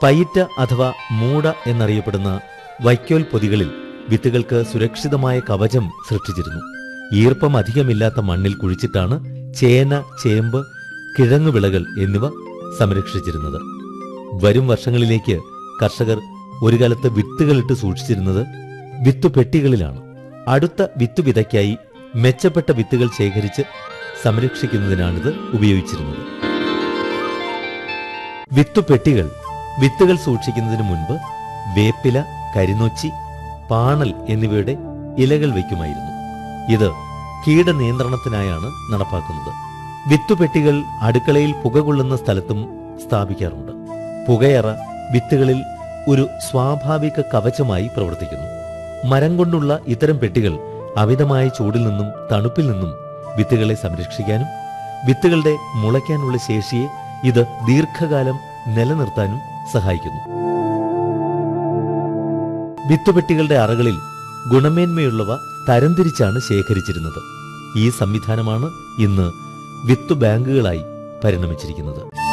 പൈറ്റ അഥവാ മൂട എന്നറിയപ്പെടുന്ന വൈക്കോൽ പൊതികളിൽ വിത്തുകൾക്ക് സുരക്ഷിതമായ കവചം സൃഷ്ടിച്ചിരുന്നു ഈർപ്പം അധികമില്ലാത്ത മണ്ണിൽ കുഴിച്ചിട്ടാണ് ചേന ചേമ്പ് കിഴങ്ങുവിളകൾ എന്നിവ സംരക്ഷിച്ചിരുന്നത് വരും വർഷങ്ങളിലേക്ക് കർഷകർ ഒരു കാലത്ത് വിത്തുകളിട്ട് സൂക്ഷിച്ചിരുന്നത് വിത്തുപെട്ടികളിലാണ് അടുത്ത വിത്തു വിതയ്ക്കായി മെച്ചപ്പെട്ട വിത്തുകൾ ശേഖരിച്ച് സംരക്ഷിക്കുന്നതിനാണിത് ഉപയോഗിച്ചിരുന്നത് വിത്തുപെട്ടികൾ വിത്തുകൾ സൂക്ഷിക്കുന്നതിന് മുൻപ് വേപ്പില കരിനൊച്ചി പാണൽ എന്നിവയുടെ ഇലകൾ വയ്ക്കുമായിരുന്നു ഇത് കീടനിയന്ത്രണത്തിനായാണ് നടപ്പാക്കുന്നത് വിത്തുപെട്ടികൾ അടുക്കളയിൽ പുക കൊള്ളുന്ന സ്ഥലത്തും സ്ഥാപിക്കാറുണ്ട് പുകയറ വിത്തുകളിൽ ഒരു സ്വാഭാവിക കവചമായി പ്രവർത്തിക്കുന്നു മരം കൊണ്ടുള്ള ഇത്തരം പെട്ടികൾ അമിതമായ ചൂടിൽ നിന്നും തണുപ്പിൽ നിന്നും വിത്തുകളെ സംരക്ഷിക്കാനും വിത്തുകളുടെ മുളയ്ക്കാനുള്ള ശേഷിയെ ഇത് ദീർഘകാലം നിലനിർത്താനും സഹായിക്കുന്നു വിത്തുപെട്ടികളുടെ അറകളിൽ ഗുണമേന്മയുള്ളവ തരംതിരിച്ചാണ് ശേഖരിച്ചിരുന്നത് ഈ സംവിധാനമാണ് ഇന്ന് വിത്തു ബാങ്കുകളായി പരിണമിച്ചിരിക്കുന്നത്